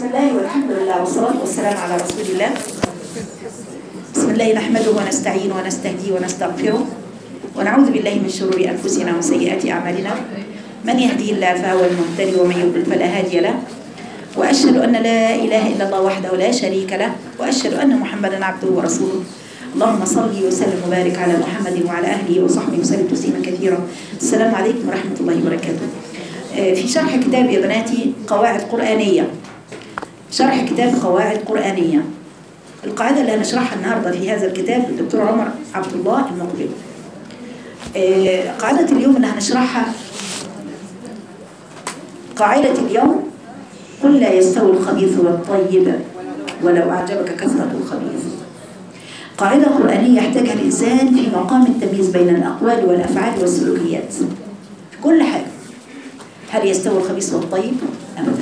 الله والحمد لله والصلاة والسلام على رسول الله بسم الله نحمده ونستعين ونستهديه ونستغفره ونعوذ بالله من شرور أنفسنا وسيئات أعمالنا من يهدي الله فهو المهتدي ومن يضلل فلا هادي له وأشهد أن لا إله إلا الله وحده لا شريك له وأشهد أن محمدا عبده ورسوله اللهم صل وسلم وبارك على محمد وعلى أهله وصحبه وسلم تسليما كثيرا السلام عليكم ورحمة الله وبركاته آه، في شرح كتاب يا بناتي قواعد قرآنية شرح كتاب قواعد قرآنية القاعدة اللي هنشرحها النهاردة في هذا الكتاب الدكتور عمر عبد الله المقبل آه، قاعدة اليوم اللي هنشرحها قاعدة اليوم قل لا يستوي الخبيث والطيب ولو أعجبك كثرة الخبيث قاعدة قرآنية يحتاجها الإنسان في مقام التمييز بين الأقوال والأفعال والسلوكيات في كل حاجة هل يستوي الخبيث والطيب؟ أبدا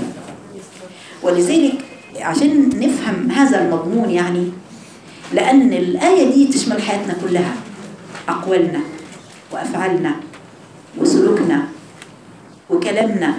ولذلك عشان نفهم هذا المضمون يعني لأن الآية دي تشمل حياتنا كلها أقوالنا وأفعالنا وسلوكنا وكلامنا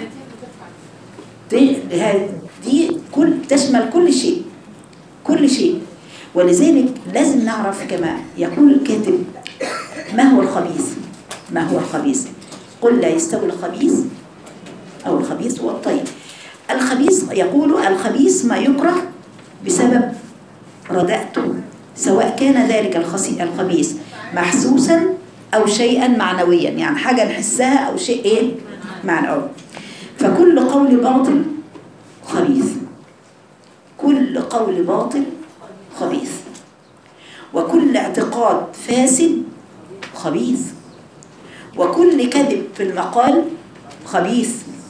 دي, دي كل تشمل كل شيء كل شيء ولذلك لازم نعرف كما يقول الكاتب ما هو الخبيث ما هو الخبيث قل لا يستوي الخبيث أو الخبيث والطيب الخبيث يقول الخبيث ما يكره بسبب ردأته سواء كان ذلك الخسي- الخبيث محسوسا أو شيئا معنويا يعني حاجة نحسها أو شيء إيه معنوي فكل قول باطل خبيث كل قول باطل خبيث وكل اعتقاد فاسد خبيث وكل كذب في المقال خبيث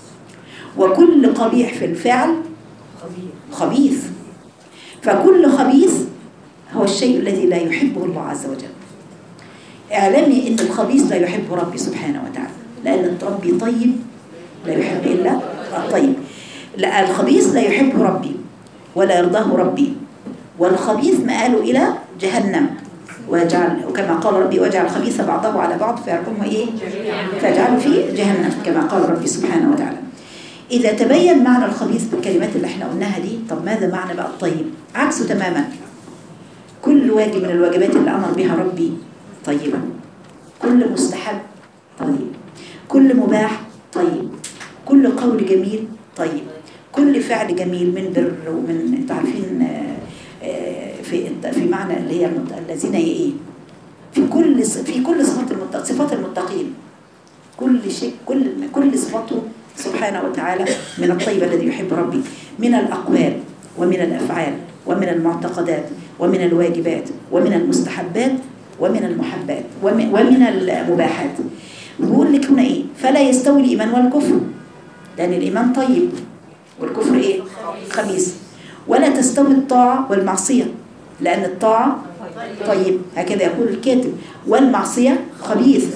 وكل قبيح في الفعل خبيث فكل خبيث هو الشيء الذي لا يحبه الله عز وجل اعلمي ان الخبيث لا يحبه ربي سبحانه وتعالى لان ربي طيب لا يحب الا الطيب لا الخبيث لا يحبه ربي ولا يرضاه ربي والخبيث مآله إلى جهنم ويجعل وكما قال ربي واجعل الخبيث بعضه على بعض فيحكمه إيه؟ فيجعله في جهنم كما قال ربي سبحانه وتعالى إذا تبين معنى الخبيث بالكلمات اللي احنا قلناها دي طب ماذا معنى بقى الطيب؟ عكسه تماما كل واجب من الواجبات اللي أمر بها ربي طيبة كل مستحب طيب كل مباح طيب كل قول جميل طيب كل فعل جميل من بر ومن انتوا عارفين آه، آه، في في معنى اللي هي المت- الذين ايه في كل ص- في كل صفات المت- صفات المتقين كل شيء كل كل صفاته سبحانه وتعالى من الطيب الذي يحب ربي من الأقوال ومن الأفعال ومن المعتقدات ومن الواجبات ومن المستحبات ومن المحبات ومن ومن المباحات بيقول لك هنا ايه فلا يستوي الإيمان والكفر لأن الإيمان طيب والكفر ايه خبيث ولا تستوي الطاعة والمعصية لأن الطاعة طيب هكذا يقول الكاتب والمعصية خبيث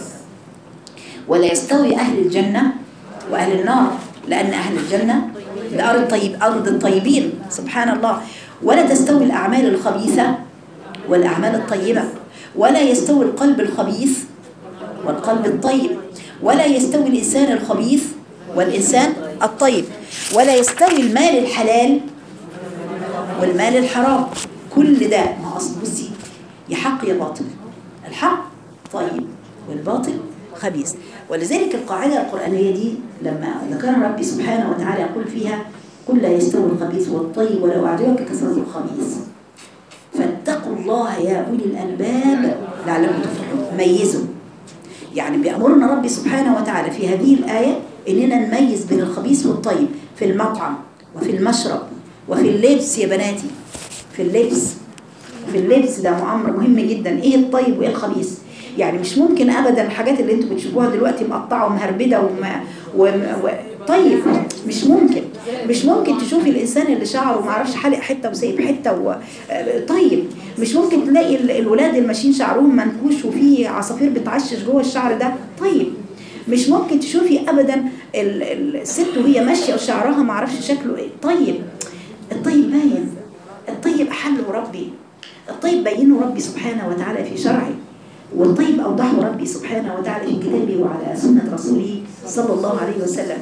ولا يستوي أهل الجنة وأهل النار لأن أهل الجنة ده أرض طيب أرض الطيبين سبحان الله ولا تستوي الأعمال الخبيثة والأعمال الطيبة ولا يستوي القلب الخبيث والقلب الطيب ولا يستوي الإنسان الخبيث والإنسان الطيب ولا يستوي المال الحلال والمال الحرام كل ده ما أصل بصي يا حق يا باطل الحق طيب والباطل خبيث ولذلك القاعدة القرآنية دي لما ذكرها ربي سبحانه وتعالى يقول فيها قل لا يستوي الخبيث والطيب ولو أعجبك كثرة الخبيث فاتقوا الله يا أولي الألباب لعلكم تفلحون ميزوا يعني بيأمرنا ربي سبحانه وتعالى في هذه الآية إننا نميز بين الخبيث والطيب في المطعم وفي المشرب وفي اللبس يا بناتي في اللبس في اللبس ده أمر مهم جدا إيه الطيب وإيه الخبيث يعني مش ممكن أبدا الحاجات اللي انتوا بتشوفوها دلوقتي مقطعة ومهربدة وما و... و... طيب مش ممكن مش ممكن تشوفي الإنسان اللي شعره ما عرفش حلق حتة وسايب حتة و... طيب مش ممكن تلاقي ال- الولاد اللي ماشيين شعرهم منكوش وفيه عصافير بتعشش جوه الشعر ده طيب مش ممكن تشوفي ابدا ال- ال- الست وهي ماشيه وشعرها ما اعرفش شكله ايه طيب الطيب باين الطيب احله ربي الطيب بينه ربي سبحانه وتعالى في شرعه والطيب اوضحه ربي سبحانه وتعالى في كتابه وعلى سنه رسوله صلى الله عليه وسلم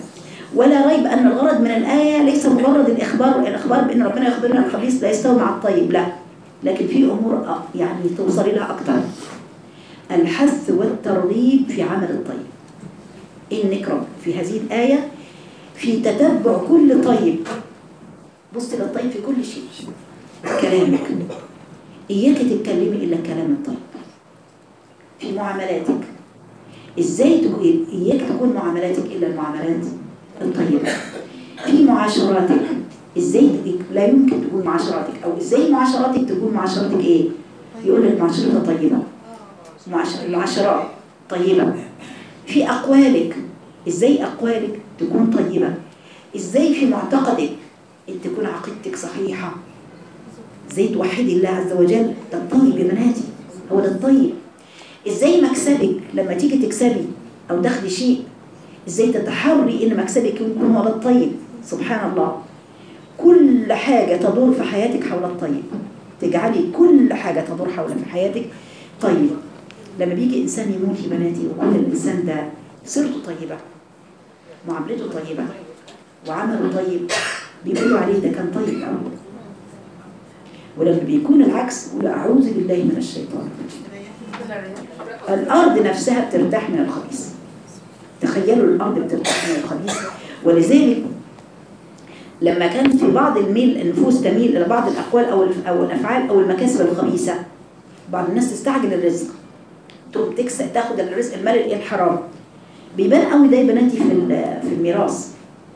ولا ريب أن الغرض من الآية ليس مجرد الإخبار الإخبار بأن ربنا يخبرنا الخبيث لا يستوي مع الطيب لا لكن في أمور أ- يعني توصلي لها أكتر الحث والترغيب في عمل الطيب إنك رب في هذه الآية في تتبع كل طيب بص للطيب في كل شيء كلامك إياك تتكلمي إلا الكلام الطيب في معاملاتك إزاي تكون إياك تكون معاملاتك إلا المعاملات الطيبة في معاشراتك إزاي ت- لا يمكن تكون معاشراتك أو إزاي معاشراتك تكون معاشراتك إيه يقول لك معاشرتها طيبة معاشر العشرات طيبة في أقوالك إزاي أقوالك تكون طيبة إزاي في معتقدك أن تكون عقيدتك صحيحة إزاي توحدي الله عز وجل ده الطيب يا بناتي هو ده الطيب إزاي مكسبك لما تيجي تكسبي أو تاخدي شيء إزاي تتحري إن مكسبك يكون هو ده الطيب سبحان الله كل حاجة تدور في حياتك حول الطيب تجعلي كل حاجة تدور حول في حياتك طيب لما بيجي إنسان يموت يا بناتي وكل الإنسان ده سيرته طيبة معاملته طيبة وعمله طيب بيقولوا عليه ده كان طيب أوي ولما بيكون العكس يقول أعوذ بالله من الشيطان الأرض نفسها بترتاح من الخبيث تخيلوا الأرض بترتاح من الخبيث ولذلك لما كان في بعض الميل النفوس تميل إلى بعض الأقوال أو الف- أو الأفعال أو المكاسب الخبيثة بعض الناس تستعجل الرزق تقوم تكسب تاخد الرزق المال الايه الحرام بيبان قوي ده يا بناتي في ال- في الميراث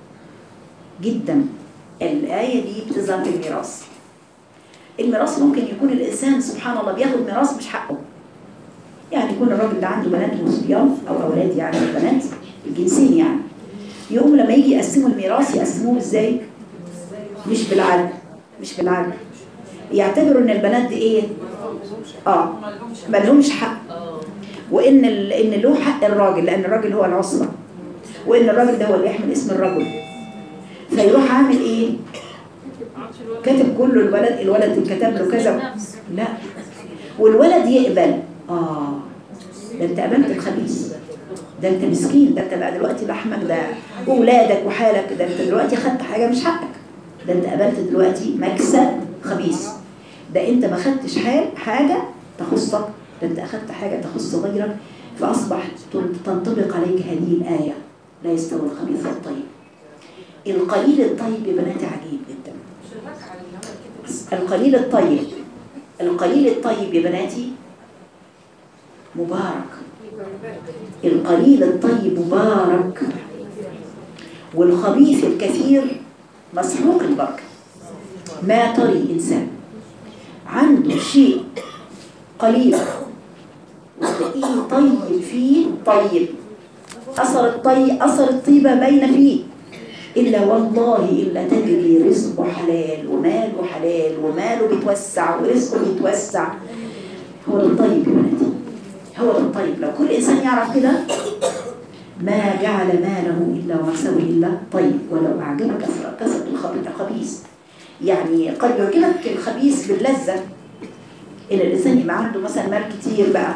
جدا الآية دي بتظهر في الميراث الميراث ممكن يكون الإنسان سبحان الله بياخد ميراث مش حقه يعني يكون الراجل ده عنده بنات وصبيان أو أولاد يعني بنات الجنسين يعني يقوم لما يجي يقسموا الميراث يقسموه ازاي؟ مش بالعدل مش بالعدل يعتبروا ان البنات دي ايه؟ اه ما لهمش حق وان ال... ان له حق الراجل لان الراجل هو العصبه وان الراجل ده هو اللي يحمل اسم الرجل فيروح عامل ايه؟ كاتب كله الولد الولد اتكتب له كذا لا والولد يقبل اه ده انت قبلت الخبيث ده انت مسكين ده انت بقى دلوقتي لحمك ده واولادك وحالك ده انت دلوقتي خدت حاجه مش حقك ده انت قبلت دلوقتي مكسب خبيث ده انت ما خدتش حال حاجه تخصك ده انت اخدت حاجه تخص غيرك فاصبح تن- تنطبق عليك هذه الايه لا يستوي الخبيث والطيب القليل الطيب يا بناتي عجيب جدا القليل الطيب القليل الطيب يا بناتي مبارك القليل الطيب مبارك والخبيث الكثير مسحوق البركة ما تري إنسان عنده شيء قليل وتلاقيه طيب فيه طيب أثر الطيب أثر الطيبة بين فيه إلا والله إلا تجري رزقه حلال وماله حلال وماله بيتوسع ورزقه بيتوسع هو ده الطيب يا بناتي هو ده الطيب لو كل إنسان يعرف كده ما جعل ماله إلا ومكسبه إلا طيب ولو أعجبك كثرة كثرة الخبيث الخبيث يعني قد يعجبك الخبيث باللذة إن الإنسان يبقى عنده مثلا مال كتير بقى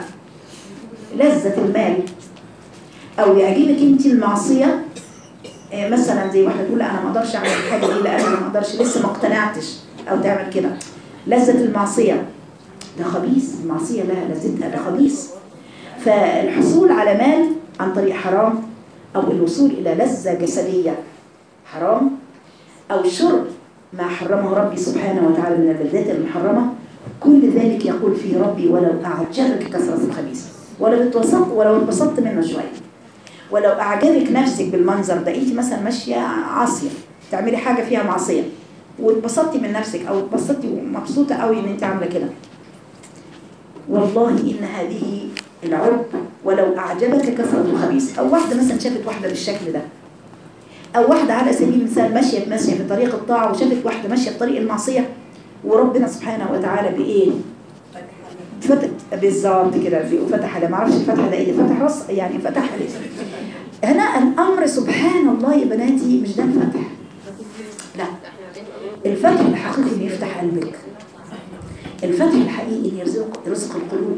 لذة المال أو يعجبك أنت المعصية آه، مثلا زي واحدة تقول لا أنا ما أقدرش أعمل الحاجة دي لا أنا ما أقدرش لسه ما اقتنعتش أو تعمل كده لذة المعصية ده خبيث المعصية لها لذتها ده خبيث فالحصول على مال عن طريق حرام أو الوصول إلى لذة جسدية حرام أو شرب ما حرمه ربي سبحانه وتعالى من اللذات المحرمة كل ذلك يقول فيه ربي ولو أعجبك كثرة الخبيث ولو اتبسطت ولو اتبسطت منه شوية ولو أعجبك نفسك بالمنظر ده أنت مثلا ماشية عاصية تعملي حاجة فيها معصية واتبسطتي من نفسك أو اتبسطتي ومبسوطة قوي إن أنت عاملة كده والله إن هذه العرب ولو أعجبك كثرة الخبيث أو واحدة مثلا شافت واحدة بالشكل ده أو واحدة على سبيل المثال ماشية ماشية في طريق الطاعة وشافت واحدة ماشية في طريق المعصية وربنا سبحانه وتعالى بإيه؟ فتح بالظبط كده فتح على ما اعرفش الفتح ده ايه ده فتح راس يعني فتح عليه هنا الامر سبحان الله يا بناتي مش ده الفتح لا الفتح الحقيقي ان يفتح قلبك الفتح الحقيقي ان يرزق رزق القلوب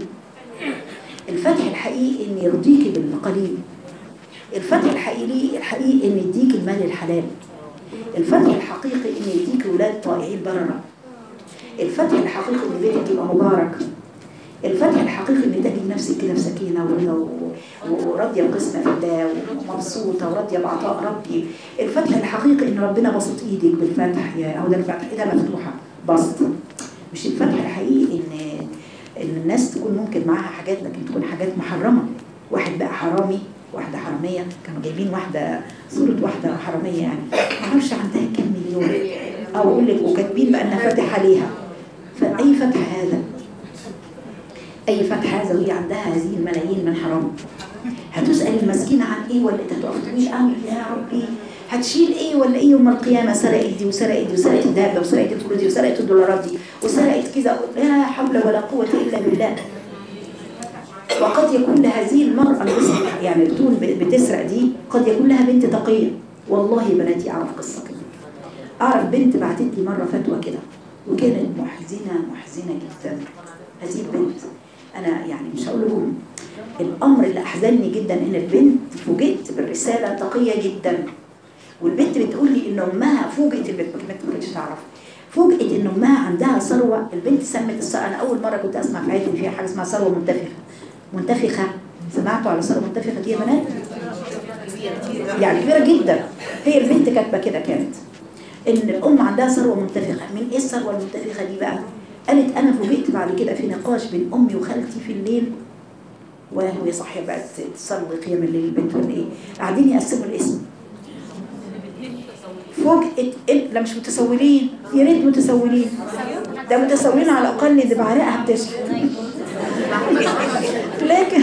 الفتح الحقيقي ان يرضيك بالقليل الفتح الحقيقي الحقيقي ان يديك المال الحلال الفتح الحقيقي ان يديك ولاد طائعين بررة الفتح الحقيقي ان بيتك يبقى مبارك الفتح الحقيقي ان تجد نفسك كده في سكينه ورضا و- و- وراضيه بقسمه في الله ومبسوطه وراضيه بعطاء ربي الفتح الحقيقي ان ربنا بسط ايدك بالفتح يا هو ده الفتح ايدها مفتوحه بسط مش الفتح الحقيقي ان ان الناس تكون ممكن معاها حاجات لكن تكون حاجات محرمه واحد بقى حرامي واحده حراميه كانوا جايبين واحده صوره واحده حراميه يعني ما اعرفش عندها كام مليون او اقول لك وكاتبين بقى انها فاتح عليها فاي فتح هذا اي فتح هذا وهي عندها هذه الملايين من حرام هتسال المسكينه عن ايه ولا انت هتقف تقول قوي يا ربي هتشيل ايه ولا ايه يوم القيامه سرقت دي وسرقت دي وسرقت الذهب وسرقت الفلوس دي وسرقت الدولارات دي وسرقت كذا لا حول ولا قوه الا بالله وقد يكون لهذه المرأة اللي يعني بتقول بتسرق دي قد يكون لها بنت تقية والله يا بناتي أعرف قصة كده أعرف بنت بعتت لي مرة فتوى كده وكانت محزنة محزنة جدا هذه البنت أنا يعني مش هقول لكم الأمر اللي أحزنني جدا إن البنت فوجئت بالرسالة تقية جدا والبنت بتقول لي إن أمها فوجئت البنت البنت ما كانتش تعرف فوجئت إن أمها عندها ثروة البنت سمت الثروة أنا أول مرة كنت أسمع في حياتي إن فيها حاجة اسمها ثروة منتفخة منتفخة سمعتوا على ثروة منتفخة دي يا بنات؟ يعني كبيرة جدا هي البنت كاتبة كده كانت ان الام عندها ثروه منتفخه من ايه الثروه المنتفخه دي بقى قالت انا فوجئت بعد كده في نقاش بين امي وخالتي في الليل وهي صاحيه بقى تصلي قيام الليل البنت ولا ايه قاعدين يقسموا الاسم فوجئت ال- لا مش متسولين يا ريت متسولين ده متسولين على الاقل دي بعرقها بتشحت لكن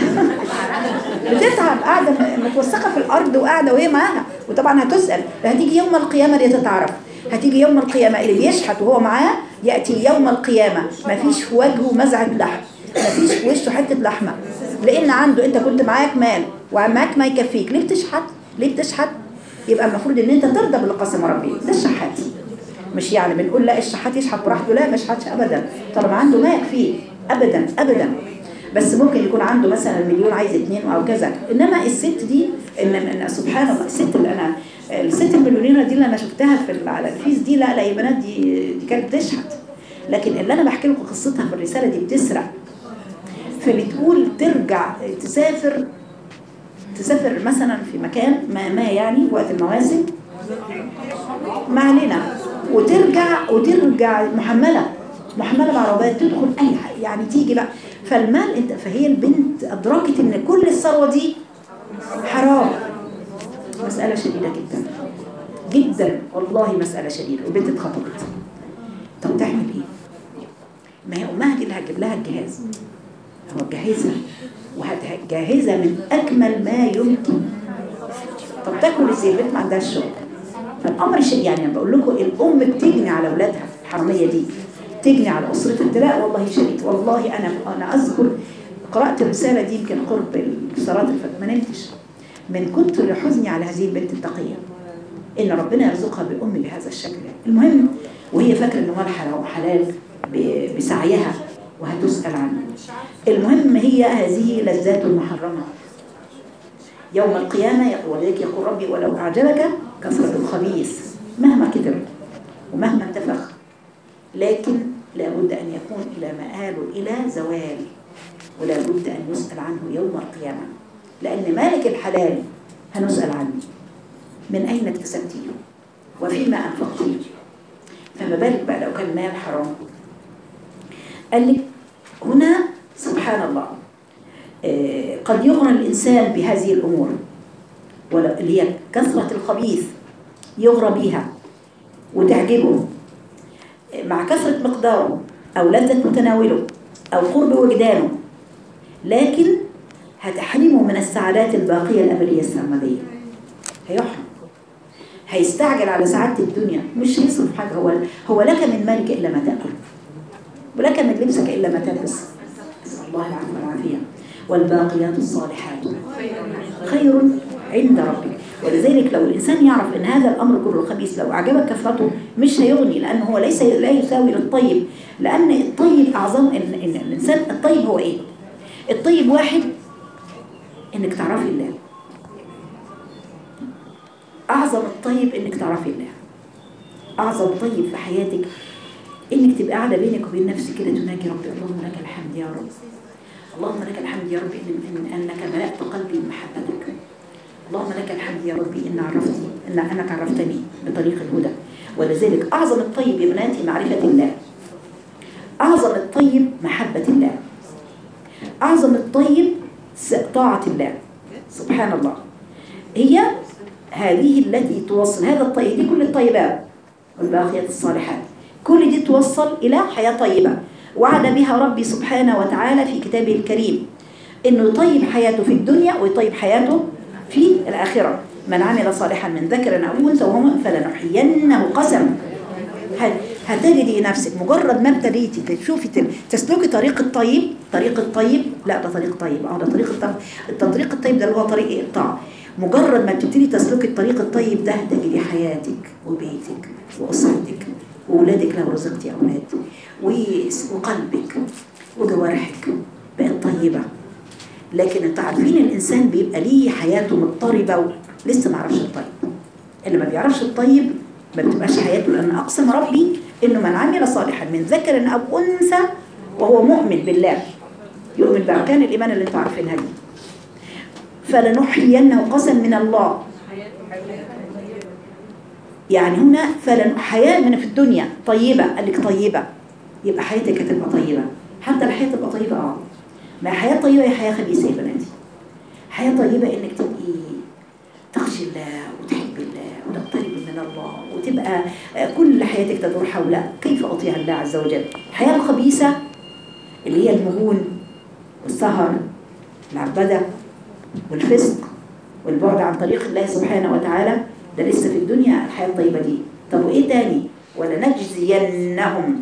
بتتعب قاعده م- متوسخه في الارض وقاعده وهي معاها وطبعا هتسال هتيجي يوم القيامه دي تتعرف هتيجي يوم القيامه اللي بيشحت وهو معاه ياتي يوم القيامه مفيش في وجهه مزعه لحم مفيش في وشه حته لحمه لان عنده انت كنت معاك مال ومعاك ما يكفيك ليه بتشحت ليه بتشحت يبقى المفروض ان انت ترضى باللي قسم ربي ده الشحات مش يعني بنقول لا الشحات يشحت براحته لا ما يشحتش ابدا طالما عنده ما يكفيه ابدا ابدا بس ممكن يكون عنده مثلا مليون عايز اتنين او كذا انما الست دي ان, إن سبحان الله الست اللي انا الست المليونيره دي اللي انا شفتها في ال- على الفيس دي لا لا يا بنات دي دي كانت بتشحت لكن اللي انا بحكي لكم قصتها في الرساله دي بتسرق فبتقول ترجع تسافر تسافر مثلا في مكان ما, ما يعني وقت المواسم ما علينا وترجع وترجع محمله محمله بعربيات تدخل اي حاجه يعني تيجي بقى فالمال انت فهي البنت ادركت ان كل الثروه دي حرام مساله شديده جدا جدا والله مساله شديده والبنت اتخطبت طب تعمل ايه؟ ما هي امها دي اللي هتجيب لها الجهاز هو جاهزه وهتجهزها من اجمل ما يمكن طب تاكل ازاي البنت ما عندهاش شغل فالامر شيء يعني انا بقول لكم الام بتجني على اولادها الحراميه دي تجني على اسرتها لا والله شديد والله انا انا اذكر قرات الرساله دي يمكن قرب صلاه الفجر ما نمتش من كتر حزني على هذه البنت التقيه ان ربنا يرزقها بام بهذا الشكل المهم وهي فاكره ان هو حلال حلال ب- بسعيها وهتسال عنه المهم هي هذه لذات محرمه يوم القيامة ولذلك يقول ربي ولو أعجبك كثرة الخبيث مهما كتر ومهما انتفخ لكن لابد أن يكون إلى مآل إلى زوال ولا بد أن يسأل عنه يوم القيامة لأن مالك الحلال هنسأل عنه من أين اكتسبتيه وفيما أنفقتيه فما بالك بقى لو كان مال حرام قال لك هنا سبحان الله آه، قد يغرى الإنسان بهذه الأمور ولا- اللي هي كثرة الخبيث يغرى بها وتعجبه آه، مع كثرة مقداره أو لذة متناوله أو قرب وجدانه لكن هتحرمه من السعادات الباقية الأبدية السرمدية هيحرم هيستعجل على سعادة الدنيا مش هيصرف حاجة هو هو لك من مالك إلا ما تأكل ولك من لبسك إلا ما تلبس نسأل الله العفو والعافية والباقيات الصالحات خير عند ربك ولذلك لو الإنسان يعرف أن هذا الأمر كله خبيث لو أعجبك كثرته مش هيغني لأنه هو ليس لا يساوي للطيب لأن الطيب أعظم إن, إن الإنسان الطيب هو إيه؟ الطيب واحد إنك تعرفي الله أعظم الطيب إنك تعرفي الله أعظم طيب في حياتك إنك تبقى قاعدة بينك وبين نفسك كده تناجي ربي اللهم لك الحمد يا رب اللهم لك الحمد يا ربي إن, إن أنك ملأت قلبي بمحبتك اللهم لك الحمد يا ربي إن عرفتني إن أنك عرفتني بطريق الهدى ولذلك أعظم الطيب يا بناتي معرفة الله أعظم الطيب محبة الله أعظم الطيب طاعة الله سبحان الله هي هذه التي توصل هذا الطيب دي كل الطيبات والباقيات الصالحات كل دي توصل إلى حياة طيبة وعد بها ربي سبحانه وتعالى في كتابه الكريم إنه يطيب حياته في الدنيا ويطيب حياته في الآخرة من عمل صالحا من ذكر أو أنثى وهو فلنحيينه قسم هتجدي نفسك مجرد ما ابتديتي تشوفي تسلكي طريق الطيب طريق الطيب لا ده طريق طيب اه ده طريق الطيب الطريق الطيب ده اللي هو طريق الطاعه مجرد ما بتبتدي تسلكي الطريق الطيب ده تجدي حياتك وبيتك واسرتك واولادك لو رزقتي اولاد وقلبك وجوارحك بقت طيبه لكن انتوا عارفين الانسان بيبقى ليه حياته مضطربه ولسه ما عرفش الطيب اللي ما بيعرفش الطيب ما بتبقاش حياته لأن أقسم ربي إنه من عمل صالحا من ذكر أو أنثى وهو مؤمن بالله يؤمن بأركان الإيمان اللي انتوا عارفينها دي فلنحيينه قسم من الله يعني هنا فلن حياة من في الدنيا طيبة قال لك طيبة يبقى حياتك هتبقى طيبة حتى الحياة تبقى طيبة اه ما حياة طيبة هي حياة خبيثة يا بناتي حياة طيبة انك تبقي تخشي الله وتحبي الله وتقتربي من الله وتبقى كل حياتك تدور حول كيف أطيع الله عز وجل الحياة الخبيثة اللي هي المهون والسهر العبدة والفسق والبعد عن طريق الله سبحانه وتعالى ده لسه في الدنيا الحياة الطيبة دي طب وإيه تاني ولنجزينهم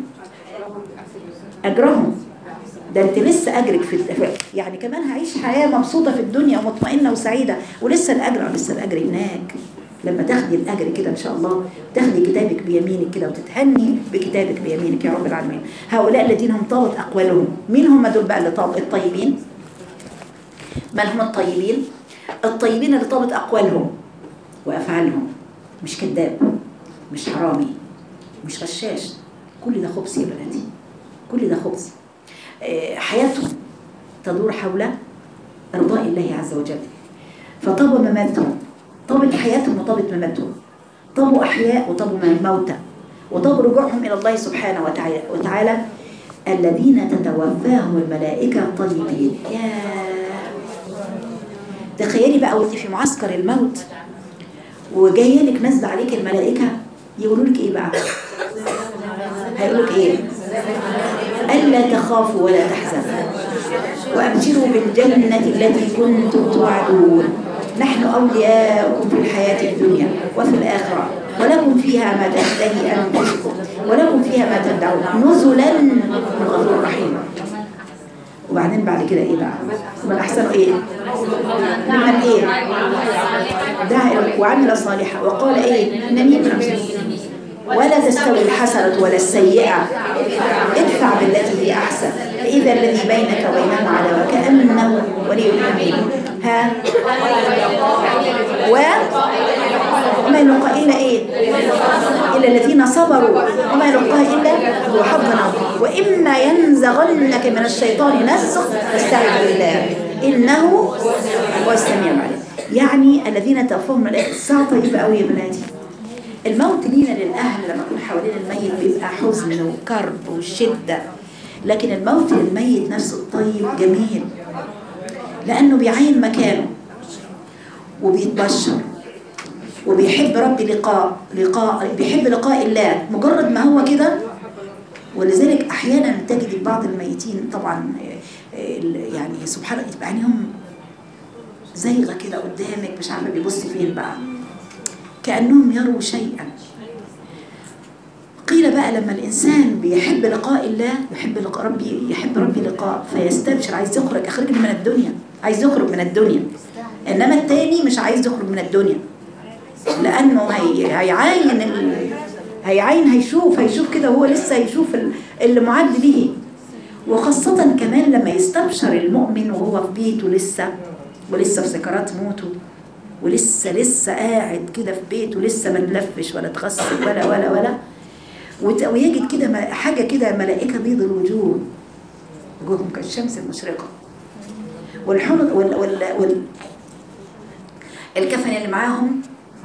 أجرهم ده انت لسه اجرك في يعني كمان هعيش حياه مبسوطه في الدنيا ومطمئنه وسعيده ولسه الاجر لسه الاجر هناك لما تاخدي الاجر كده ان شاء الله تاخدي كتابك بيمينك كده وتتهني بكتابك بيمينك يا رب العالمين هؤلاء الذين هم طابت اقوالهم مين هم دول بقى اللي طاب الطيبين من هم الطيبين الطيبين اللي طابت اقوالهم وافعالهم مش كذاب مش حرامي مش غشاش كل ده خبز يا بناتي كل ده خبز حياتهم تدور حول رضاء الله عز وجل فطاب مماتهم طابت حياتهم وطابت مماتهم طابوا أحياء وطابوا موتى وطاب رجوعهم إلى الله سبحانه وتعالى, وتعالى الذين تتوفاهم الملائكة طيبين يا تخيلي بقى وانت في معسكر الموت وجايه لك نزل عليك الملائكة يقولوا لك ايه بقى هيقولوا لك ايه ألا تخافوا ولا تحزنوا وأبشروا بالجنة التي كنتم توعدون نحن أولياؤكم في الحياة الدنيا وفي الآخرة ولكم فيها ما تشتهي أنفسكم ولكم فيها ما تدعون نزلا من غفور رحيم وبعدين بعد كده ايه بقى من احسن ايه ممن ايه دعا وعمل صالحا وقال ايه انني من المسلمين ولا تستوي الحسنة ولا السيئة ادفع بالتي هي أحسن فإذا الذي بينك وبينه عداوة كأنه ولي حميد ها و وما يلقى إلا إيه إلا الذين صبروا وما يلقاها إلا ذو حظ عظيم وإما ينزغنك من الشيطان نزغ فاستعذ بالله إنه هو السميع العليم يعني الذين توفاهم الملائكة الساعة طيبة قوي يا بناتي الموت لينا للأهل لما يكون حوالين الميت بيبقى حزن وكرب وشدة لكن الموت للميت نفسه الطيب جميل لأنه بيعين مكانه وبيتبشر وبيحب ربي لقاء لقاء بيحب لقاء الله مجرد ما هو كده ولذلك أحيانا تجد بعض الميتين طبعا يعني سبحان الله يبقى عينيهم زيغة كده قدامك مش عارفة بيبص فين بقى كأنهم يروا شيئا قيل بقى لما الإنسان بيحب لقاء الله يحب لقاء ربي يحب ربي لقاء فيستبشر عايز يخرج أخرجني من الدنيا عايز يخرج من الدنيا إنما التاني مش عايز يخرج من الدنيا لأنه هي هيعاين ال... هيعاين هيشوف هيشوف كده وهو لسه هيشوف اللي معد به وخاصة كمان لما يستبشر المؤمن وهو في بيته لسه ولسه في سكرات موته ولسه لسه قاعد كده في بيته لسه ما تلفش ولا تغسل ولا ولا ولا وت- ويجد كده ما- حاجة كده ملائكة بيض الوجوه وجوههم كالشمس المشرقة والحنط وال وال وال الكفن اللي معاهم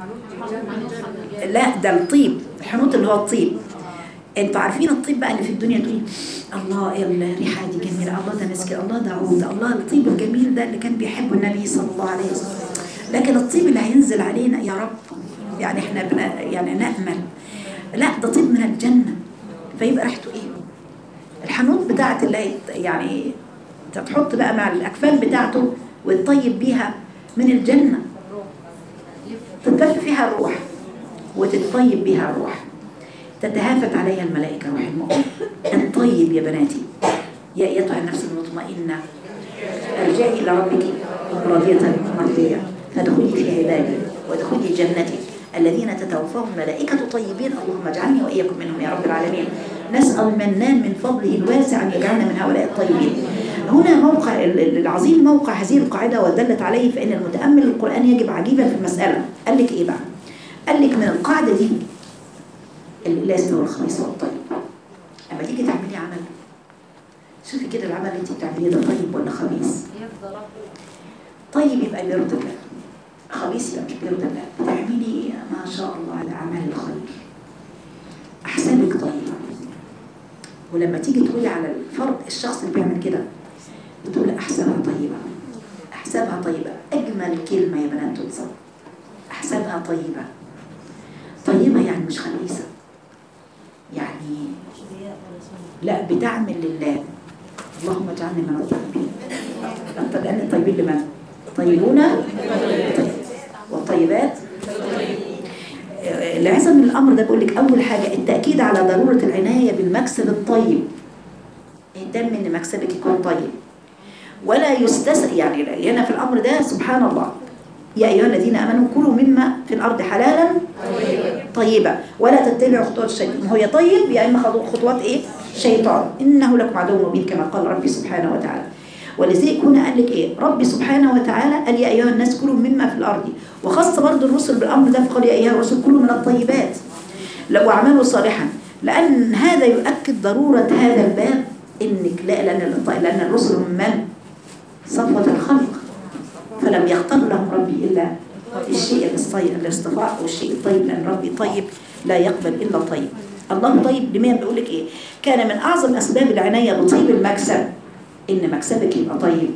لا ده الطيب الحنوط اللي هو الطيب انتوا عارفين الطيب بقى اللي في الدنيا تقولي الله إيه الريحه دي جميله الله ده مسك الله ده عود الله الطيب الجميل ده اللي كان بيحبه النبي صلى الله عليه وسلم لكن الطيب اللي هينزل علينا يا رب يعني احنا بن يعني نامل لا ده طيب من الجنه فيبقى ريحته ايه الحنوط بتاعت اللي هي- يعني انت تحط بقى مع الاكفان بتاعته وتطيب بيها من الجنه تتلف فيها الروح وتتطيب بها الروح تتهافت عليها الملائكة روح المؤمن الطيب يا بناتي يا أيتها النفس المطمئنة ارجعي إلى ربك راضية مرضية فادخلي في عبادي وادخلي جنتي الذين تتوفاهم الملائكة طيبين اللهم اجعلني وإياكم منهم يا رب العالمين نسأل المنان من فضله الواسع أن يجعلنا من هؤلاء الطيبين هنا موقع ال- ال- العظيم موقع هذه القاعدة ودلت عليه فإن المتأمل القرآن يجب عجيبا في المسألة قال لك إيه بقى قال لك من القاعدة دي الإلاس والخميس والطيب أما تيجي تعملي عمل شوفي كده العمل اللي انت بتعمليه ده طيب ولا خبيث طيب يبقى بيرضي الله خبيث يبقى مش بيرضي الله بتعملي ما شاء الله على أعمال الخير أحسابك طيبة ولما تيجي تقولي على الفرد الشخص اللي بيعمل كده بتقول أحسابها طيبة أحسابها طيبة أجمل كلمة يا بنات تنصب أحسابها طيبة طيبة يعني مش خبيثة يعني لا بتعمل لله اللهم اجعلني من الطيبين انت لان الطيبين لمن طيبون والطيبات العزم من الامر ده بيقول لك اول حاجه التاكيد على ضروره العنايه بالمكسب الطيب اهتم ان مكسبك يكون طيب ولا يستسر يعني هنا في الامر ده سبحان الله يا ايها الذين امنوا كلوا مما في الارض حلالا طيبة ولا تتبعوا خطوات الشيطان ما هو يا طيب يا إما خطو- خطوات إيه شيطان إنه لكم عدو مبين كما قال ربي سبحانه وتعالى ولذلك هنا قال لك إيه ربي سبحانه وتعالى قال يا أيها الناس كلوا مما في الأرض وخص برضو الرسل بالأمر ده فقال يا أيها الرسل كلوا من الطيبات لو عملوا صالحا لأن هذا يؤكد ضرورة هذا الباب إنك لا لأن الط- لأن الرسل من صفوة الخلق فلم يختار لهم ربي إلا الشيء الصيد الاصطفاء والشيء الطيب لأن ربي طيب لا يقبل إلا الطيب الله طيب لمين بيقول لك إيه كان من أعظم أسباب العناية بطيب المكسب إن مكسبك يبقى طيب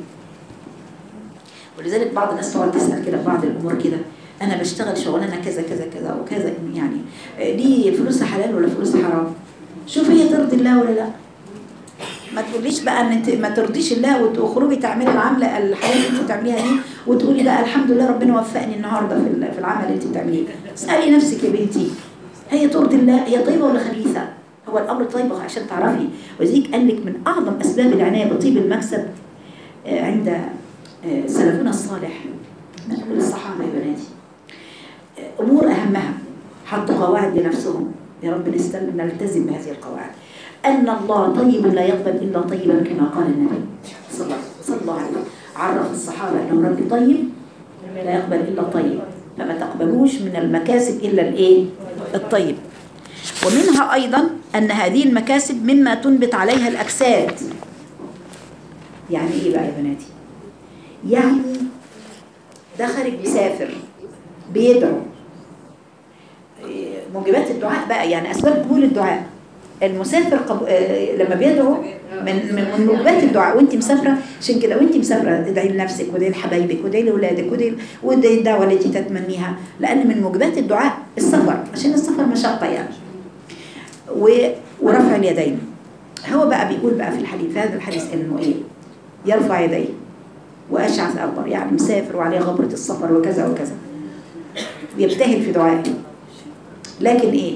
ولذلك بعض الناس تقعد تسأل كده في بعض الأمور كده أنا بشتغل شغلانة كذا كذا كذا وكذا يعني آه، دي فلوسها حلال ولا فلوسها حرام شوف هي ترضي الله ولا لا ما تقوليش بقى ان انت ما ترضيش الله وتخرجي تعملي العمله الحاجات اللي انت بتعمليها دي وتقولي بقى الحمد لله ربنا وفقني النهارده في ال- في العمل اللي انت بتعمليه اسالي نفسك يا بنتي هي ترضي الله هي طيبه ولا خبيثه هو الامر طيب عشان تعرفي ولذلك قال لك من اعظم اسباب العنايه بطيب المكسب آه، عند آه، سلفنا الصالح من كل الصحابه يا بناتي آه، امور اهمها حطوا قواعد لنفسهم يا رب نستل- نلتزم بهذه القواعد أن الله طيب لا يقبل إلا طيبا كما قال النبي صلى الله صلى الله عليه وسلم عرف الصحابة أنه ربي طيب لا يقبل إلا طيب فما تقبلوش من المكاسب إلا الإيه؟ الطيب ومنها أيضا أن هذه المكاسب مما تنبت عليها الأجساد يعني إيه بقى يا بناتي؟ يعني ده خارج مسافر بيدعو إيه، موجبات الدعاء بقى يعني أسباب قبول الدعاء المسافر قب... آه، لما بيدعو من من من موجبات الدعاء وانت مسافره عشان كده وانت مسافره ادعي لنفسك وادعي لحبايبك وادعي لاولادك وادعي وادعي الدعوه التي تتمنيها لان من موجبات الدعاء السفر عشان السفر مشقه يعني و... ورفع اليدين هو بقى بيقول بقى في الحديث في هذا الحديث انه ايه يرفع يديه واشعث اكبر يعني مسافر وعليه غبره السفر وكذا وكذا ويبتهل في دعائه لكن ايه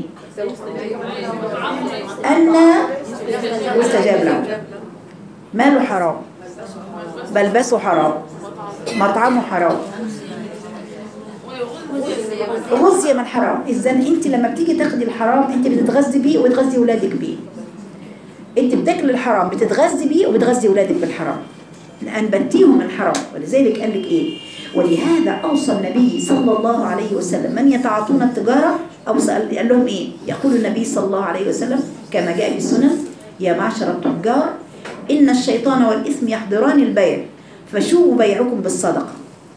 أن يستجاب له ماله حرام بلبسه حرام مطعمه حرام غزي من حرام إذا أنت لما بتيجي تاخدي الحرام أنت بتتغذي بيه وبتغذي ولادك بيه أنت بتاكل الحرام بتتغذي بيه وبتغذي ولادك بالحرام لأن بنتيهم من حرام ولذلك قال لك إيه ولهذا أوصى النبي صلى الله عليه وسلم من يتعاطون التجارة أوصى قال لهم إيه يقول النبي صلى الله عليه وسلم كما جاء في السنن يا معشر التجار إن الشيطان والإثم يحضران البيع فشووا بيعكم بالصدقة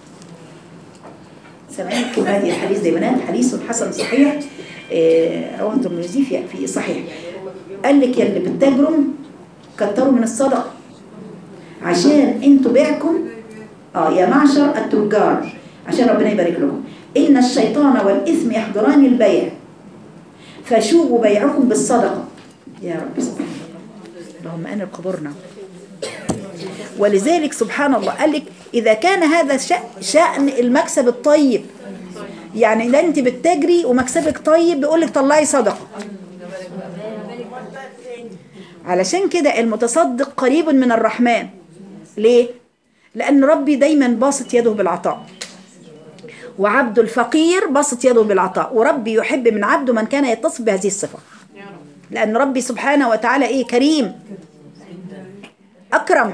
سمعتكم هذه الحديث يا بنات حديث حسن صحيح آه، رواه الترمذي في في صحيح قال لك يا اللي بتتاجروا كتروا من الصدقه عشان انتوا بيعكم اه يا معشر التجار عشان ربنا يبارك لكم ان الشيطان والاثم يحضران البيع فشوبوا بيعكم بالصدقه يا رب سبحانه اللهم انر قبورنا ولذلك سبحان الله قال لك اذا كان هذا شأ- شأن المكسب الطيب يعني لا انت بتجري ومكسبك طيب بيقول لك طلعي صدقه علشان كده المتصدق قريب من الرحمن ليه لان ربي دايما باسط يده بالعطاء وعبد الفقير باسط يده بالعطاء وربي يحب من عبده من كان يتصف بهذه الصفه لان ربي سبحانه وتعالى ايه كريم اكرم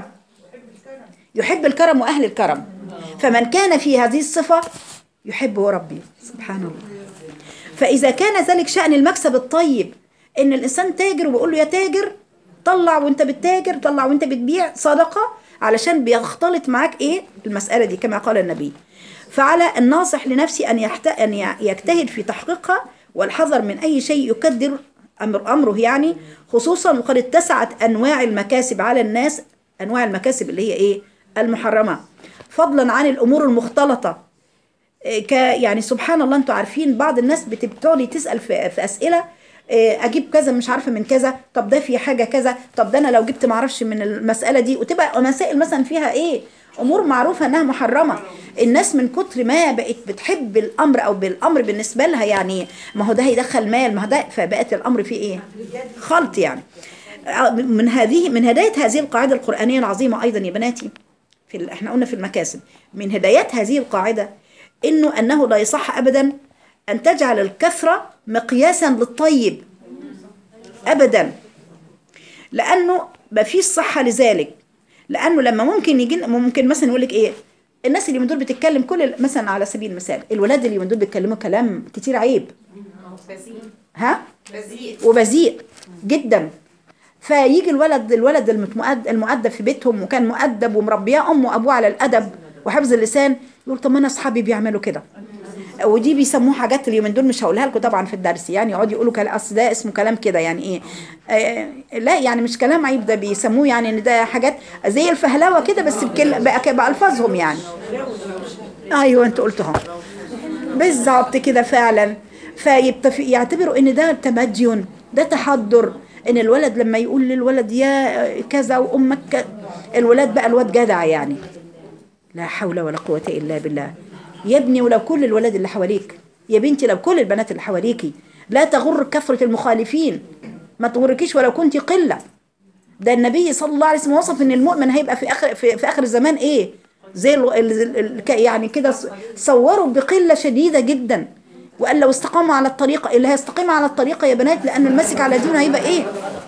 يحب الكرم واهل الكرم فمن كان في هذه الصفه يحبه ربي سبحان الله فإذا كان ذلك شأن المكسب الطيب إن الإنسان تاجر وبيقول له يا تاجر طلع وأنت بتتاجر طلع وأنت بتبيع صدقة علشان بيختلط معاك إيه المسألة دي كما قال النبي فعلى الناصح لنفسه أن يحت... أن ي- يجتهد في تحقيقها والحذر من أي شيء يكدر أمر أمره يعني خصوصا وقد اتسعت أنواع المكاسب على الناس أنواع المكاسب اللي هي إيه المحرمة فضلا عن الأمور المختلطة ك يعني سبحان الله انتوا عارفين بعض الناس بتبتغي تسال في, في اسئله إيه، اجيب كذا مش عارفه من كذا طب ده في حاجه كذا طب ده انا لو جبت ما اعرفش من المساله دي وتبقى مسائل مثلا فيها ايه امور معروفه انها محرمه الناس من كتر ما بقت بتحب الامر او بالامر بالنسبه لها يعني ما هو ده هيدخل مال ما هو ده فبقت الامر فيه ايه خلط يعني من هذه من هدايه هذه القاعده القرانيه العظيمه ايضا يا بناتي في ال- احنا قلنا في المكاسب من هدايات هذه القاعده انه انه لا يصح ابدا ان تجعل الكثره مقياسا للطيب ابدا لانه ما فيش صحه لذلك لانه لما ممكن يجي ممكن مثلا يقول لك ايه الناس اللي من دول بتتكلم كل ال- مثلا على سبيل المثال الولاد اللي من دول بيتكلموا كلام كتير عيب ها وبذيء جدا فيجي الولد الولد المتمؤد- المؤدب في بيتهم وكان مؤدب ومربياه امه وابوه على الادب وحفظ اللسان يقول طب ما انا اصحابي بيعملوا كده ودي بيسموها حاجات اليومين دول مش هقولها لكم طبعا في الدرس يعني يقعدوا يقولوا كلام اصل ده اسمه كلام كده يعني ايه آه لا يعني مش كلام عيب ده بيسموه يعني ان ده حاجات زي الفهلوه كده بس بكل بأ- بالفاظهم يعني ايوه انت قلتها بالظبط كده فعلا فيعتبروا ان ده تمدن ده تحضر ان الولد لما يقول للولد يا كذا وامك ك- الولاد بقى الواد جدع يعني لا حول ولا قوة إلا بالله يا ابني ولو كل الولاد اللي حواليك يا بنتي لو كل البنات اللي حواليكي لا تغر كثرة المخالفين ما تغركيش ولو كنت قلة ده النبي صلى الله عليه وسلم وصف ان المؤمن هيبقى في اخر في, في اخر الزمان ايه زي ال ال ال ك- يعني كده ص- صوروا بقله شديده جدا وقال لو استقاموا على الطريقه اللي هيستقيم على الطريقه يا بنات لان المسك على دينه هيبقى ايه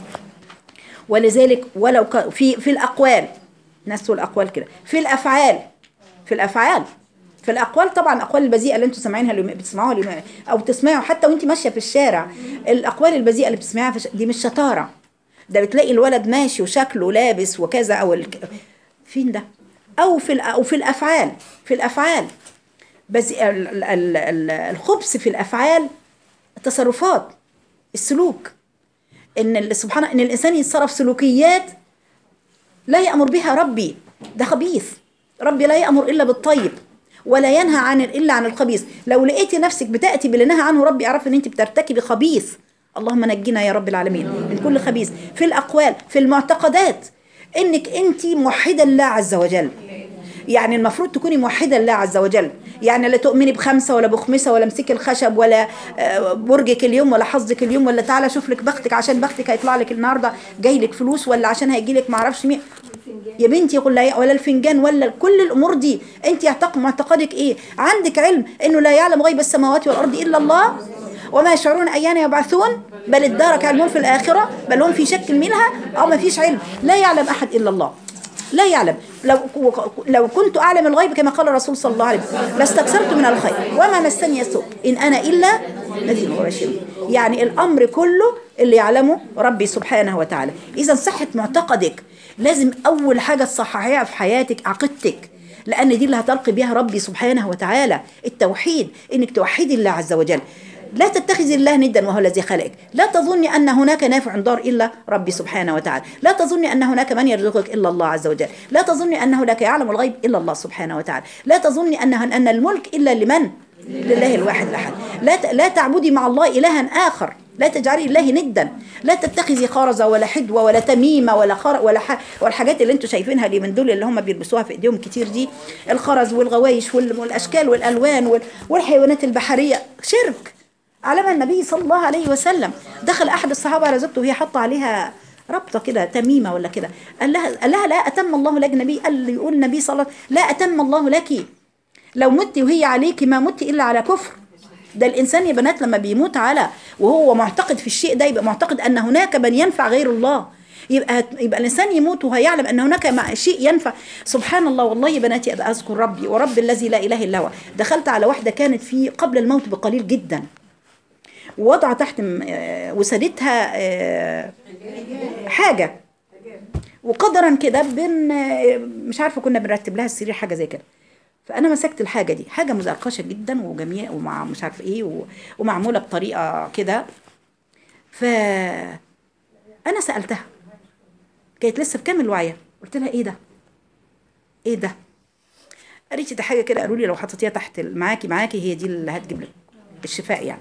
ولذلك ولو ك- في في الاقوال ناس الاقوال كده في الافعال في الافعال في الاقوال طبعا الاقوال البذيئه اللي انتم سامعينها اللي بتسمعوها اللي او تسمعوا حتى وانت ماشيه في الشارع الاقوال البذيئه اللي بتسمعيها في الش- دي مش شطاره ده بتلاقي الولد ماشي وشكله لابس وكذا او الك... فين ده او في الأ- او في الافعال في الافعال بس ال- ال- ال- ال- الخبث في الافعال التصرفات السلوك ان ال- سبحان ان الانسان يتصرف سلوكيات لا يأمر بها ربي ده خبيث ربي لا يأمر إلا بالطيب ولا ينهى عن إلا عن الخبيث لو لقيتي نفسك بتأتي باللي نهى عنه ربي اعرف ان انت بترتكبي خبيث اللهم نجنا يا رب العالمين من كل خبيث في الأقوال في المعتقدات انك انت موحدة الله عز وجل يعني المفروض تكوني موحدة لله عز وجل يعني لا تؤمني بخمسة ولا بخمسة ولا امسكي الخشب ولا آه، برجك اليوم ولا حظك اليوم ولا تعالى شوف لك بختك عشان بختك هيطلع لك النهارده جاي لك فلوس ولا عشان هيجي لك معرفش مين يا بنتي يقول لا ولا الفنجان ولا كل الامور دي انت يعتقد معتقدك ايه عندك علم انه لا يعلم غيب السماوات والارض الا الله وما يشعرون ايان يبعثون بل ادارك علمهم في الاخره بل هم في شك منها او ما فيش علم لا يعلم احد الا الله لا يعلم لو لو كنت اعلم الغيب كما قال الرسول صلى الله عليه وسلم لاستكثرت من الخير وما مسني السوء ان انا الا نذير وبشير يعني الامر كله اللي يعلمه ربي سبحانه وتعالى اذا صحه معتقدك لازم اول حاجه تصححيها في حياتك عقيدتك لان دي اللي هتلقي بها ربي سبحانه وتعالى التوحيد انك توحدي الله عز وجل لا تتخذي الله ندا وهو الذي خلقك لا تظني أن هناك نافع ضار إلا ربي سبحانه وتعالى لا تظني أن هناك من يرزقك إلا الله عز وجل لا تظني أن هناك يعلم الغيب إلا الله سبحانه وتعالى لا تظني أن أن الملك إلا لمن لله الواحد الأحد لا ت- لا تعبدي مع الله إلها آخر لا تجعلي الله ندا لا تتخذي خرزه ولا حدوه ولا تميمه ولا خر ولا ح... والحاجات اللي انتم شايفينها اللي من دول اللي هم بيلبسوها في ايديهم كتير دي الخرز والغوايش وال... والاشكال والالوان وال... والحيوانات البحريه شرك علم النبي صلى الله عليه وسلم دخل احد الصحابه على زوجته وهي حاطه عليها ربطه كده تميمه ولا كده قال لها قال لها لا اتم الله لك نبي قال لي يقول النبي صلى الله عليه وسلم لا اتم الله لك لو مت وهي عليك ما مت الا على كفر ده الانسان يا بنات لما بيموت على وهو معتقد في الشيء ده يبقى معتقد ان هناك من ينفع غير الله يبقى يبقى الانسان يموت وهيعلم ان هناك مع- شيء ينفع سبحان الله والله يا بناتي ابقى اذكر ربي ورب الذي لا اله الا هو دخلت على واحده كانت في قبل الموت بقليل جدا ووضع تحت م- آه، وسادتها آه، حاجه وقدرا كده بن آه، مش عارفه كنا بنرتب لها السرير حاجه زي كده فانا مسكت الحاجه دي حاجه مزرقشه جدا وجميله ومع مش عارفه ايه و- ومعموله بطريقه كده ف انا سالتها كانت لسه بكامل وعيها قلت لها ايه ده ايه ده قالت لي ده حاجه كده قالوا لي لو حطيتيها تحت ال- معاكي معاكي هي دي اللي هتجيب لك الشفاء يعني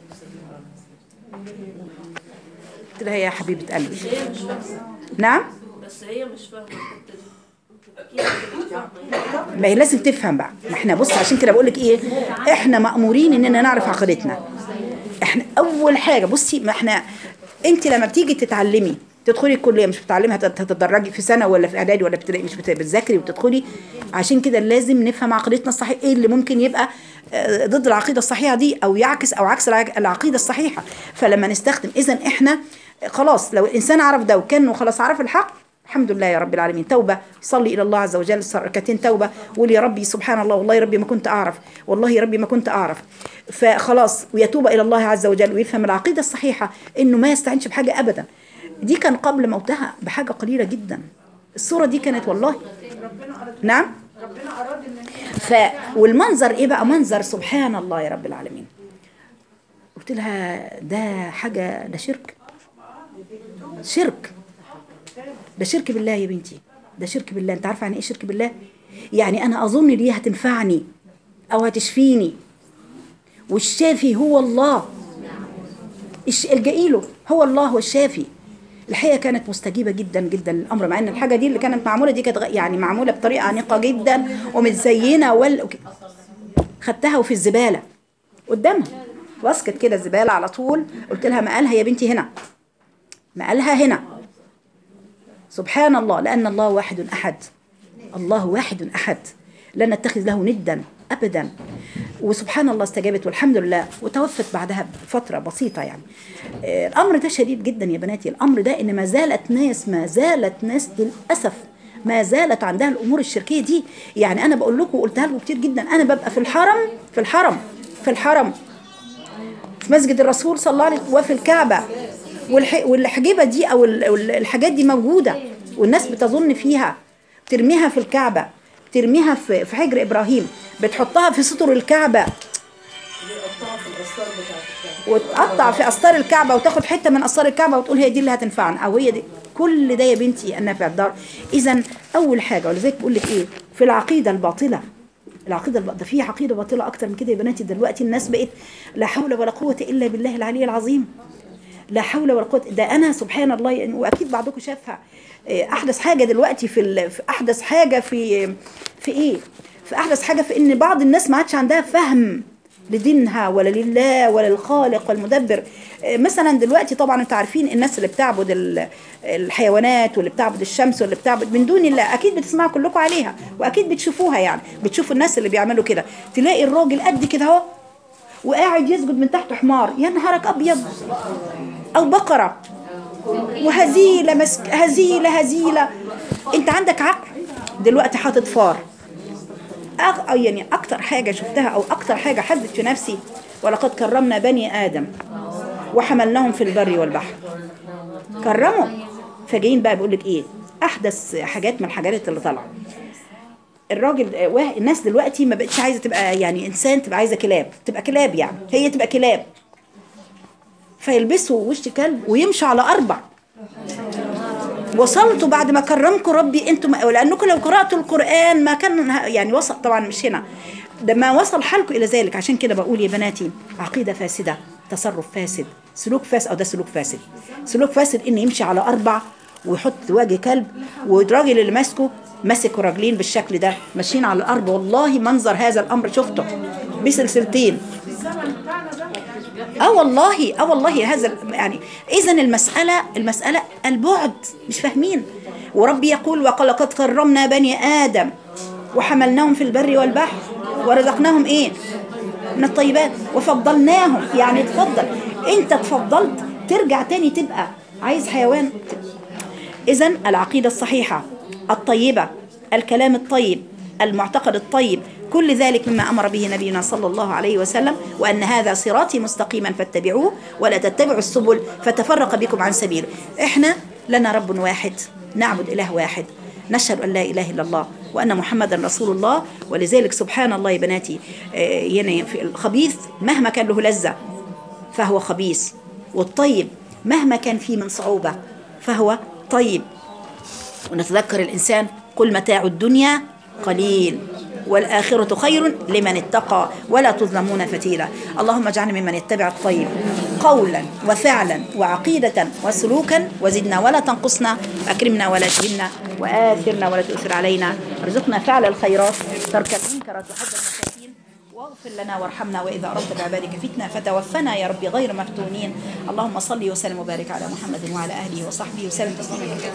قلت لها يا حبيبه قلبي هي مش فاهمة نعم بس هي مش فاهمة الحتة دي أكيد هي مش فاهمة ما هي لازم تفهم بقى ما احنا بص عشان كده بقول لك ايه احنا مأمورين اننا نعرف عقيدتنا احنا اول حاجه بصي ما احنا انت لما بتيجي تتعلمي تدخلي الكليه مش بتتعلمي هت- هتتدرجي في سنه ولا في اعدادي ولا في ابتدائي مش بت- بتذاكري وتدخلي عشان كده لازم نفهم عقيدتنا الصحيحه ايه اللي ممكن يبقى آه، ضد العقيده الصحيحه دي او يعكس او عكس الع- العقيده الصحيحه فلما نستخدم اذا احنا خلاص لو الانسان عرف ده وكان خلاص عرف الحق الحمد لله يا رب العالمين توبة صلي إلى الله عز وجل صار ركعتين توبة وقول يا ربي سبحان الله والله يا ربي ما كنت أعرف والله يا ربي ما كنت أعرف فخلاص ويتوب إلى الله عز وجل ويفهم العقيدة الصحيحة إنه ما يستعنش بحاجة أبدا دي كان قبل موتها بحاجة قليلة جدا الصورة دي كانت والله نعم ف والمنظر ايه بقى منظر سبحان الله يا رب العالمين قلت لها ده حاجة ده شرك شرك ده شرك بالله يا بنتي ده شرك بالله انت عارفه يعني ايه شرك بالله يعني انا اظن دي هتنفعني او هتشفيني والشافي هو الله الش- الجئي له هو الله هو الشافي الحقيقه كانت مستجيبه جدا جدا للامر مع ان الحاجه دي اللي كانت معموله دي كانت غ- يعني معموله بطريقه عنيقه جدا ومتزينه وال خدتها وفي الزباله قدامها واسكت كده الزباله على طول قلت لها مقالها يا بنتي هنا مقالها هنا سبحان الله لأن الله واحد أحد الله واحد أحد لا نتخذ له ندا أبدا وسبحان الله استجابت والحمد لله وتوفت بعدها بفترة بسيطة يعني آه، الأمر ده شديد جدا يا بناتي الأمر ده إن ما زالت ناس ما زالت ناس للأسف ما زالت عندها الأمور الشركية دي يعني أنا بقول لكم وقلتها لكم كتير جدا أنا ببقى في الحرم في الحرم في الحرم في مسجد الرسول صلى الله عليه وسلم وفي الكعبة والح... والحجيبة دي أو ال- ال- الحاجات دي موجودة والناس بتظن فيها ترميها في الكعبة ترميها في في حجر إبراهيم بتحطها في سطر الكعبة وتقطع في أستار الكعبة وتاخد حتة من أستار الكعبة وتقول هي دي اللي هتنفعنا أو هي دي كل ده يا بنتي النافع الضار إذا أول حاجة ولذلك بقول لك إيه في العقيدة الباطلة العقيده الب... ده في عقيده باطله اكتر من كده يا بناتي دلوقتي الناس بقت لا حول ولا قوه الا بالله العلي العظيم لا حول ولا قوه ده انا سبحان الله يعني واكيد بعضكم شافها إيه، احدث حاجه دلوقتي في, ال... في احدث حاجه في في ايه في احدث حاجه في ان بعض الناس ما عادش عندها فهم لدينها ولا لله ولا للخالق والمدبر إيه، مثلا دلوقتي طبعا انتوا عارفين الناس اللي بتعبد ال- الحيوانات واللي بتعبد الشمس واللي بتعبد من دون الله اكيد بتسمعوا كلكم عليها واكيد بتشوفوها يعني بتشوفوا الناس اللي بيعملوا كده تلاقي الراجل قد كده اهو وقاعد يسجد من تحت حمار يا نهارك ابيض او بقره وهزيله مسك هزيله هزيله انت عندك عقل دلوقتي حاطط فار أغ... أو يعني اكتر حاجه شفتها او اكتر حاجه حدت في نفسي ولقد كرمنا بني ادم وحملناهم في البر والبحر كرموا فجايين بقى بيقول لك ايه احدث حاجات من الحاجات اللي طالعه الراجل آه، واه- الناس دلوقتي ما بقتش عايزه تبقى يعني انسان تبقى عايزه كلاب تبقى كلاب يعني هي تبقى كلاب فيلبسوا وش كلب ويمشوا على اربع وصلتوا بعد ما كرمكم ربي انتم لانكم لو قراتوا القران ما كان يعني وصل طبعا مش هنا ده ما وصل حالكم الى ذلك عشان كده بقول يا بناتي عقيده فاسده تصرف فاسد سلوك فاسد او ده سلوك فاسد سلوك فاسد ان يمشي على اربع ويحط وجه كلب والراجل اللي ماسكه ماسك راجلين بالشكل ده ماشيين على الارض والله منظر هذا الامر شفته بسلسلتين اه والله اه والله هذا ال- يعني اذا المساله المساله البعد مش فاهمين وربي يقول وقال لقد كرمنا بني ادم وحملناهم في البر والبحر ورزقناهم ايه من الطيبات وفضلناهم يعني تفضل انت تفضلت ترجع تاني تبقى عايز حيوان إذا العقيدة الصحيحة الطيبة الكلام الطيب المعتقد الطيب كل ذلك مما أمر به نبينا صلى الله عليه وسلم وأن هذا صراطي مستقيما فاتبعوه ولا تتبعوا السبل فتفرق بكم عن سبيله إحنا لنا رب واحد نعبد إله واحد نشهد أن لا إله إلا الله وأن محمدا رسول الله ولذلك سبحان الله يا بناتي آه، يعني في الخبيث مهما كان له لذة فهو خبيث والطيب مهما كان فيه من صعوبة فهو طيب ونتذكر الإنسان قل متاع الدنيا قليل والآخرة خير لمن اتقى ولا تظلمون فتيلا اللهم اجعلنا ممن يتبع الطيب قولا وفعلا وعقيدة وسلوكا وزدنا ولا تنقصنا أكرمنا ولا تهنا وآثرنا ولا تؤثر علينا ارزقنا فعل الخيرات ترك المنكرات وحب المساكين واغفر لنا وارحمنا وإذا أردت بعبادك فتنة فتوفنا يا ربي غير مفتونين اللهم صل وسلم وبارك على محمد وعلى آله وصحبه وسلم تسليما كثيرا